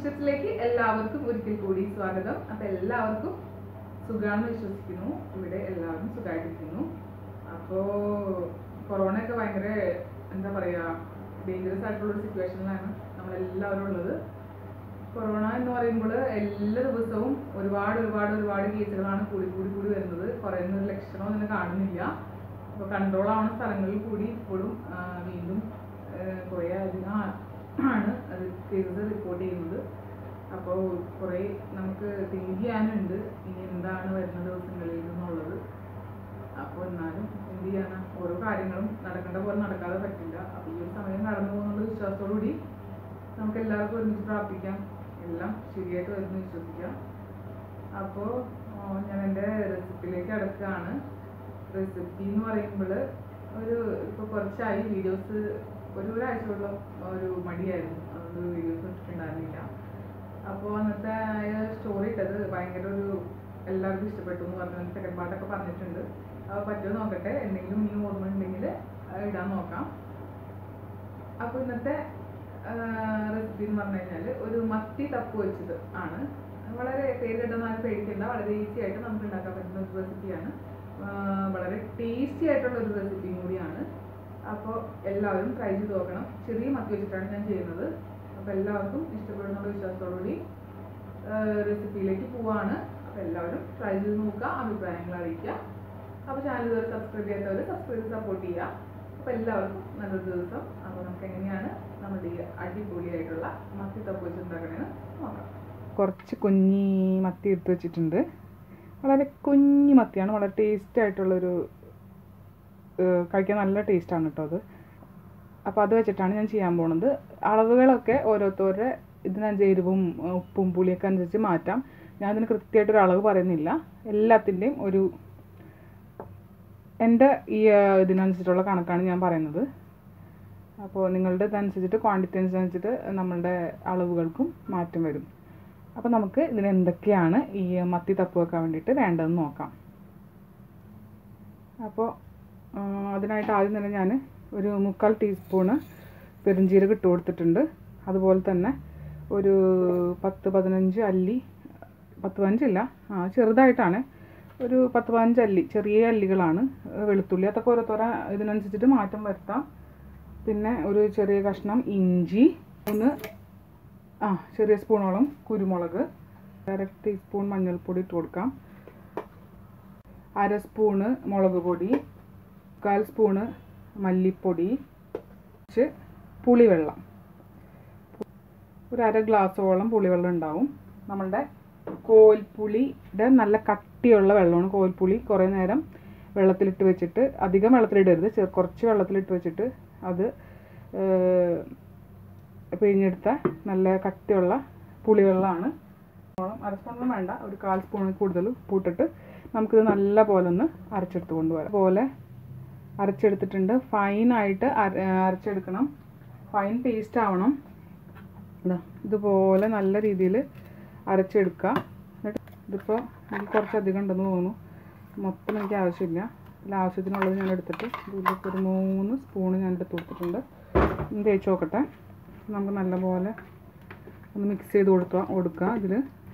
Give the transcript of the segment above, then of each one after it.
ടിപ്സിലേക്ക് എല്ലാവർക്കും ഒരിക്കൽ കൂടി സ്വാഗതം അപ്പൊ എല്ലാവർക്കും സുഖാണെന്ന് വിശ്വസിക്കുന്നു ഇവിടെ എല്ലാവരും സുഖമായിട്ടിരിക്കുന്നു അപ്പോ കൊറോണ ഒക്കെ ഭയങ്കര എന്താ പറയാ ഡേഞ്ചറസ് ആയിട്ടുള്ള ഒരു സിറ്റുവേഷനിലാണ് നമ്മളെല്ലാവരും ഉള്ളത് കൊറോണ എന്ന് പറയുമ്പോൾ എല്ലാ ദിവസവും ഒരുപാട് ഒരുപാട് ഒരുപാട് കേസുകളാണ് കൂടി കൂടി കൂടി വരുന്നത് കുറയുന്ന ഒരു ലക്ഷണമോ തന്നെ കാണുന്നില്ല അപ്പോൾ കൺട്രോൾ ആവുന്ന സ്ഥലങ്ങളിൽ കൂടി ഇപ്പോഴും ആ, വീണ്ടും കുറേ അധികം ആ- ആണ് അത് കേസസ് റിപ്പോർട്ട് ചെയ്യുന്നത് അപ്പോൾ കുറേ നമുക്ക് തിങ്ക് ചെയ്യാനുണ്ട് ഇനി എന്താണ് വരുന്ന ദിവസങ്ങളിൽ എന്നുള്ളത് അപ്പോൾ എന്നാലും എന്ത് ചെയ്യാനാ ഓരോ കാര്യങ്ങളും നടക്കേണ്ട പോലെ നടക്കാതെ പറ്റില്ല അപ്പോൾ ഈ ഒരു സമയം കടന്നു പോകുന്നുള്ള വിശ്വാസത്തോടുകൂടി നമുക്ക് എല്ലാവർക്കും ഒരുമിച്ച് പ്രാർത്ഥിക്കാം എല്ലാം ശരിയായിട്ട് വരുന്നു വിശ്വസിക്കാം അപ്പോൾ ഞാൻ എൻ്റെ റെസിപ്പിയിലേക്ക് അടക്കുകയാണ് റെസിപ്പി എന്ന് പറയുമ്പോൾ ഒരു ഇപ്പോൾ കുറച്ചായി വീഡിയോസ് ഒരു ഒരാഴ്ചയോളം ഒരു മടിയായിരുന്നു അതുകൊണ്ട് വീഡിയോസ് ഇട്ടിട്ടുണ്ടായിരുന്നില്ല അപ്പോൾ അന്നത്തെ സ്റ്റോറി ഇട്ടത് ഭയങ്കര ഒരു എല്ലാവർക്കും ഇഷ്ടപ്പെട്ടു എന്ന് പറഞ്ഞു സെക്കൻഡ് പാർട്ടൊക്കെ പറഞ്ഞിട്ടുണ്ട് അപ്പോൾ പറ്റുമോ നോക്കട്ടെ എന്തെങ്കിലും ഇനി ഓർമ്മ ഉണ്ടെങ്കിൽ ഇടാൻ നോക്കാം അപ്പോൾ ഇന്നത്തെ റെസിപ്പി എന്ന് പറഞ്ഞു കഴിഞ്ഞാൽ ഒരു മത്തി തപ്പ് വെച്ചത് ആണ് വളരെ പേര് കേട്ടൊന്നും പേടിക്കേണ്ട വളരെ ഈസി ആയിട്ട് നമുക്ക് ഉണ്ടാക്കാൻ പറ്റുന്ന ഒരു റെസിപ്പിയാണ് വളരെ ടേസ്റ്റി ആയിട്ടുള്ള ഒരു റെസിപ്പിയും കൂടിയാണ് അപ്പോൾ എല്ലാവരും ട്രൈ ചെയ്ത് നോക്കണം ചെറിയ മത്തി വെച്ചിട്ടാണ് ഞാൻ ചെയ്യുന്നത് അപ്പോൾ എല്ലാവർക്കും ഇഷ്ടപ്പെടുന്നുള്ള വിശ്വാസത്തോടുകൂടി റെസിപ്പിയിലേക്ക് പോവാണ് അപ്പോൾ എല്ലാവരും ട്രൈ ചെയ്ത് നോക്കുക അഭിപ്രായങ്ങൾ അറിയിക്കുക അപ്പോൾ ചാനൽ ഇതുവരെ സബ്സ്ക്രൈബ് ചെയ്യാത്തവർ സബ്സ്ക്രൈബ് ചെയ്ത് സപ്പോർട്ട് ചെയ്യുക അപ്പോൾ എല്ലാവർക്കും നല്ലൊരു ദിവസം അപ്പോൾ നമുക്ക് എങ്ങനെയാണ് നമ്മുടെ ഈ അടിപൊളിയായിട്ടുള്ള മത്തി തപ്പ് വെച്ച് ഉണ്ടാക്കണേന്ന് നോക്കാം കുറച്ച് കുഞ്ഞി മത്തി എടുത്ത് വെച്ചിട്ടുണ്ട് വളരെ കുഞ്ഞി മത്തിയാണ് വളരെ ടേസ്റ്റ് ആയിട്ടുള്ളൊരു ഏഹ് കഴിക്കാൻ നല്ല ടേസ്റ്റാണ് കേട്ടോ അത് അപ്പോൾ അത് വെച്ചിട്ടാണ് ഞാൻ ചെയ്യാൻ പോണത് അളവുകളൊക്കെ ഓരോരുത്തരുടെ ഇതിനനുസരിച്ച് എരിവും ഏഹ് ഉപ്പും പുളിയൊക്കെ അനുസരിച്ച് മാറ്റാം ഞാൻ അതിന് കൃത്യമായിട്ടൊരു അളവ് പറയുന്നില്ല എല്ലാത്തിൻ്റെയും ഒരു എൻ്റെ ഈ ഏഹ് ഇതിനനുസരിച്ചുള്ള കണക്കാണ് ഞാൻ പറയുന്നത് അപ്പോൾ നിങ്ങളുടെ ഇതനുസരിച്ചിട്ട് ക്വാണ്ടിറ്റി അനുസരിച്ചിട്ട് നമ്മളുടെ അളവുകൾക്കും മാറ്റം വരും അപ്പോൾ നമുക്ക് ഇതിന് എന്തൊക്കെയാണ് ഈ മത്തി തപ്പ് വെക്കാൻ വേണ്ടിയിട്ട് വേണ്ടതെന്ന് നോക്കാം അപ്പോൾ ആ, അതിനായിട്ട് ആദ്യം തന്നെ ഞാൻ ഒരു മുക്കാൽ ടീസ്പൂണ് പെരുംജീരകം ഇട്ട് കൊടുത്തിട്ടുണ്ട് അതുപോലെ തന്നെ ഒരു പത്ത് പതിനഞ്ച് അല്ലി പത്ത് പതിനഞ്ചില്ല ആ ചെറുതായിട്ടാണ് ഒരു പത്ത് പതിനഞ്ച് അല്ലി ചെറിയ അല്ലികളാണ് ഏ, വെളുത്തുള്ളി അതൊക്കെ ഓരോരുത്തര ഇതിനനുസരിച്ചിട്ട് മാറ്റം വരുത്താം പിന്നെ ഒരു ചെറിയ കഷ്ണം ഇഞ്ചി ഒന്ന് ആ ചെറിയ സ്പൂണോളം കുരുമുളക് അര ടീസ്പൂൺ മഞ്ഞൾപ്പൊടി ഇട്ട് കൊടുക്കാം അര സ്പൂണ് മുളക് പൊടി കാൽ സ്പൂണ് മല്ലിപ്പൊടി കുറച്ച് പുളിവെള്ളം ഒരു അര ഗ്ലാസ്സോളം പുളിവെള്ളം ഉണ്ടാവും നമ്മളുടെ കോൽപ്പുളിയുടെ നല്ല കട്ടിയുള്ള വെള്ളമാണ് കോൽപ്പുളി കുറേ നേരം വെള്ളത്തിലിട്ട് വെച്ചിട്ട് അധികം വെള്ളത്തിലിടരുത് ചെറു കുറച്ച് വെള്ളത്തിലിട്ട് വെച്ചിട്ട് അത് ഏഹ്, പിഴിഞ്ഞെടുത്ത നല്ല കട്ടിയുള്ള പുളിവെള്ളമാണ് അര സ്പൂണൊന്നും വേണ്ട ഒരു കാൽ സ്പൂൺ കൂടുതൽ ഉപ്പിട്ടിട്ട് നമുക്കിത് നല്ല പോലെ ഒന്ന് അരച്ചെടുത്ത് കൊണ്ടുവരാം പോലെ അരച്ചെടുത്തിട്ടുണ്ട് ഫൈനായിട്ട് അര അരച്ചെടുക്കണം ഫൈൻ പേസ്റ്റ് ആവണം ഇതാ ഇതുപോലെ നല്ല രീതിയിൽ അരച്ചെടുക്കുക എന്നിട്ട് ഇതിപ്പോൾ എനിക്ക് കുറച്ചധികം ഉണ്ടെന്ന് തോന്നുന്നു മൊത്തം എനിക്ക് ആവശ്യമില്ല ഇതിൽ ആവശ്യത്തിനുള്ളത് ഞാൻ എടുത്തിട്ട് ഇതിലേക്ക് ഒരു മൂന്ന് സ്പൂണ് ഞാൻ എടുത്ത് കൊടുത്തിട്ടുണ്ട് ഒന്ന് തേച്ച് നോക്കട്ടെ നമുക്ക് നല്ലപോലെ ഒന്ന് മിക്സ് ചെയ്ത് കൊടുക്കുക കൊടുക്കുക ഇതിൽ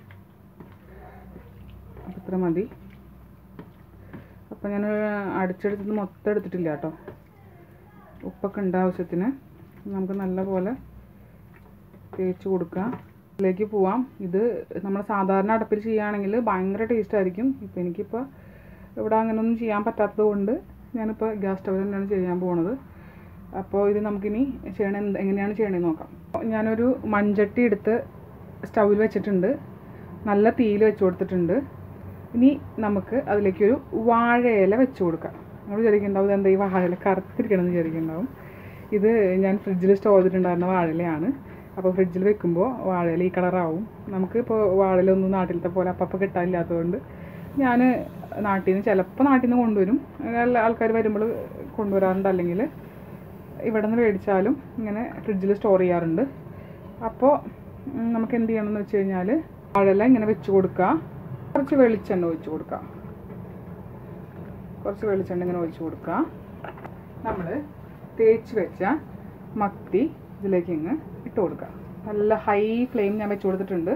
അപ്പം ഇത്ര മതി അപ്പം ഞാൻ അടിച്ചെടുത്തത് മൊത്തം എടുത്തിട്ടില്ല കേട്ടോ ഉപ്പൊക്കെ ഉണ്ട് ആവശ്യത്തിന് നമുക്ക് നല്ലപോലെ തേച്ച് കൊടുക്കുക ഇതിലേക്ക് പോവാം ഇത് നമ്മൾ സാധാരണ അടുപ്പിൽ ചെയ്യുകയാണെങ്കിൽ ഭയങ്കര ടേസ്റ്റ് ആയിരിക്കും ഇപ്പം എനിക്കിപ്പോൾ ഇവിടെ അങ്ങനെയൊന്നും ചെയ്യാൻ പറ്റാത്തത് കൊണ്ട് ഞാനിപ്പോൾ ഗ്യാസ് സ്റ്റവിൽ തന്നെയാണ് ചെയ്യാൻ പോകുന്നത് അപ്പോൾ ഇത് നമുക്കിനി ചെയ്യണ എന്ത് എങ്ങനെയാണ് ചെയ്യണതെന്ന് നോക്കാം ഞാനൊരു മൺചട്ടി എടുത്ത് സ്റ്റൗവിൽ വെച്ചിട്ടുണ്ട് നല്ല തീയിൽ വെച്ച് കൊടുത്തിട്ടുണ്ട് ഇനി നമുക്ക് അതിലേക്കൊരു വാഴയില വെച്ച് കൊടുക്കാം നമ്മൾ വിചാരിക്കുന്നുണ്ടാവും ഇതെന്താ ഈ വാഴയില കറുത്തിരിക്കണമെന്ന് വിചാരിക്കുന്നുണ്ടാവും ഇത് ഞാൻ ഫ്രിഡ്ജിൽ സ്റ്റോർ ചെയ്തിട്ടുണ്ടായിരുന്ന വാഴയിലയാണ് അപ്പോൾ ഫ്രിഡ്ജിൽ വെക്കുമ്പോൾ വാഴയില ഈ കളറാവും നമുക്ക് ഇപ്പോൾ വാഴയിലൊന്നും നാട്ടിലത്തെ പോലെ അപ്പം കിട്ടാനില്ലാത്തതുകൊണ്ട് ഞാൻ നാട്ടിൽ നിന്ന് ചിലപ്പോൾ നാട്ടിൽ നിന്ന് കൊണ്ടുവരും എല്ലാ ആൾക്കാർ വരുമ്പോൾ കൊണ്ടുവരാറുണ്ട് അല്ലെങ്കിൽ ഇവിടെ നിന്ന് മേടിച്ചാലും ഇങ്ങനെ ഫ്രിഡ്ജിൽ സ്റ്റോർ ചെയ്യാറുണ്ട് അപ്പോൾ ഉം, നമുക്ക് എന്ത് ചെയ്യണമെന്ന് വെച്ച് കഴിഞ്ഞാൽ വാഴയില ഇങ്ങനെ വെച്ച് കൊടുക്കുക കുറച്ച് വെളിച്ചെണ്ണ ഒഴിച്ച് കൊടുക്കുക കുറച്ച് വെളിച്ചെണ്ണ ഇങ്ങനെ ഒഴിച്ച് കൊടുക്കുക നമ്മൾ തേച്ച് വെച്ച മത്തി ഇതിലേക്ക് ഇങ്ങ് ഇട്ട് കൊടുക്കുക നല്ല ഹൈ ഫ്ലെയിം ഞാൻ വെച്ച് കൊടുത്തിട്ടുണ്ട്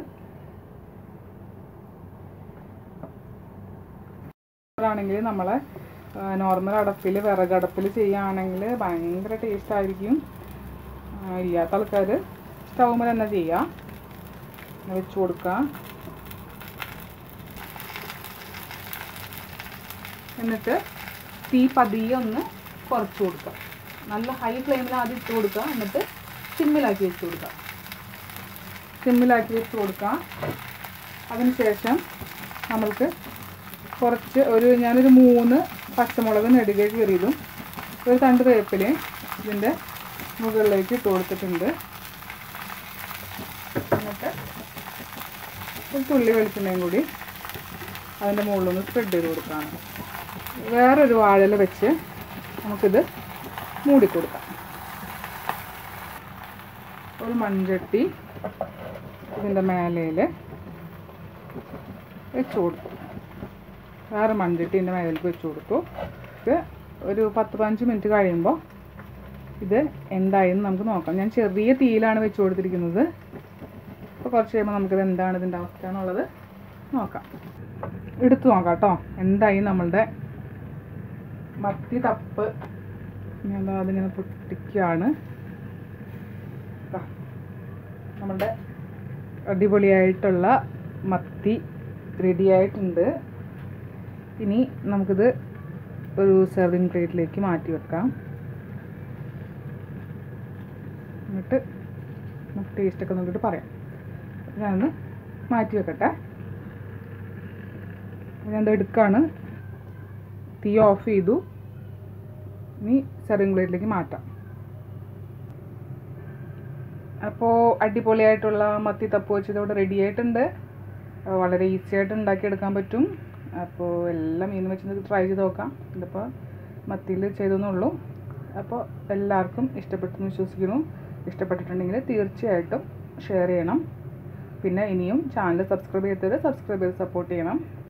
ആണെങ്കിൽ നമ്മളെ നോർമൽ അടപ്പിൽ വിറകടപ്പിൽ ചെയ്യുകയാണെങ്കിൽ ഭയങ്കര ടേസ്റ്റ് ആയിരിക്കും ആ, ഇല്ലാത്ത ആൾക്കാർ സ്റ്റൗമ്മൽ തന്നെ ചെയ്യുക ഇങ്ങനെ വെച്ച് കൊടുക്കുക എന്നിട്ട് തീ പതിയെ ഒന്ന് കുറച്ച് കൊടുക്കുക നല്ല ഹൈ ഫ്ലെയിമിൽ ആദ്യം ഇട്ട് കൊടുക്കുക എന്നിട്ട് സിമ്മിലാക്കി വെച്ച് കൊടുക്കുക സിമ്മിലാക്കി വെച്ച് കൊടുക്കുക അതിനുശേഷം നമ്മൾക്ക് കുറച്ച് ഒരു ഞാനൊരു മൂന്ന് പച്ചമുളക് നെടുകെ കീറിയതും ഒരു തണ്ട് വേപ്പിലയും ഇതിൻ്റെ മുകളിലേക്ക് ഇട്ട് കൊടുത്തിട്ടുണ്ട് എന്നിട്ട് ഒരു തുള്ളി വെളിച്ചെണ്ണയും കൂടി അതിൻ്റെ മുകളിലൊന്ന് സ്പ്രെഡ് ചെയ്ത് കൊടുക്കുകയാണ് വേറൊരു വാഴല വെച്ച് നമുക്കിത് മൂടിക്കൊടുക്കാം ഒരു മൺചട്ടി ഇതിൻ്റെ മേലയിൽ വെച്ച് കൊടുത്തു വേറെ മൺചട്ടി ഇതിൻ്റെ മേലേക്ക് വെച്ച് കൊടുത്തു ഇത് ഒരു പത്ത് പതിനഞ്ച് മിനിറ്റ് കഴിയുമ്പോൾ ഇത് എന്തായെന്ന് നമുക്ക് നോക്കാം ഞാൻ ചെറിയ തീയിലാണ് വെച്ച് കൊടുത്തിരിക്കുന്നത് അപ്പോൾ കുറച്ച് കഴിയുമ്പോൾ നമുക്കിത് എന്താണ് ഇതിൻ്റെ അവസ്ഥ എന്നുള്ളത് നോക്കാം എടുത്തു നോക്കാം കേട്ടോ എന്തായി നമ്മളുടെ മത്തി തപ്പ് ഞാൻ ദാ അതിങ്ങനെ പൊട്ടിക്കുകയാണ് ദാ, നമ്മളുടെ അടിപൊളിയായിട്ടുള്ള മത്തി റെഡി ആയിട്ടുണ്ട് ഇനി നമുക്കിത് ഒരു സെർവിങ് പ്ലേറ്റിലേക്ക് മാറ്റി വെക്കാം എന്നിട്ട് നമുക്ക് ടേസ്റ്റൊക്കെ നോക്കിയിട്ട് പറയാം ഞാനൊന്ന് മാറ്റി വെക്കട്ടെ ഞാനത് എടുക്കാണ് തീ ഓഫ് ചെയ്തു ഇനി സെർവിങ് പ്ലേറ്റിലേക്ക് മാറ്റാം അപ്പോൾ അടിപൊളിയായിട്ടുള്ള മത്തി തപ്പ് വെച്ചത് ഇവിടെ റെഡി ആയിട്ടുണ്ട് അപ്പോൾ വളരെ ഈസി ആയിട്ട് ഉണ്ടാക്കിയെടുക്കാൻ പറ്റും അപ്പോൾ എല്ലാം മീൻ വെച്ച് ട്രൈ ചെയ്ത് നോക്കാം ഇതിപ്പോൾ മത്തിയിൽ ചെയ്തെന്നുള്ളൂ അപ്പോൾ എല്ലാവർക്കും ഇഷ്ടപ്പെട്ടെന്ന് വിശ്വസിക്കുന്നു ഇഷ്ടപ്പെട്ടിട്ടുണ്ടെങ്കിൽ തീർച്ചയായിട്ടും ഷെയർ ചെയ്യണം പിന്നെ ഇനിയും ചാനൽ സബ്സ്ക്രൈബ് ചെയ്തവർ സബ്സ്ക്രൈബ് ചെയ്ത് സപ്പോർട്ട് ചെയ്യണം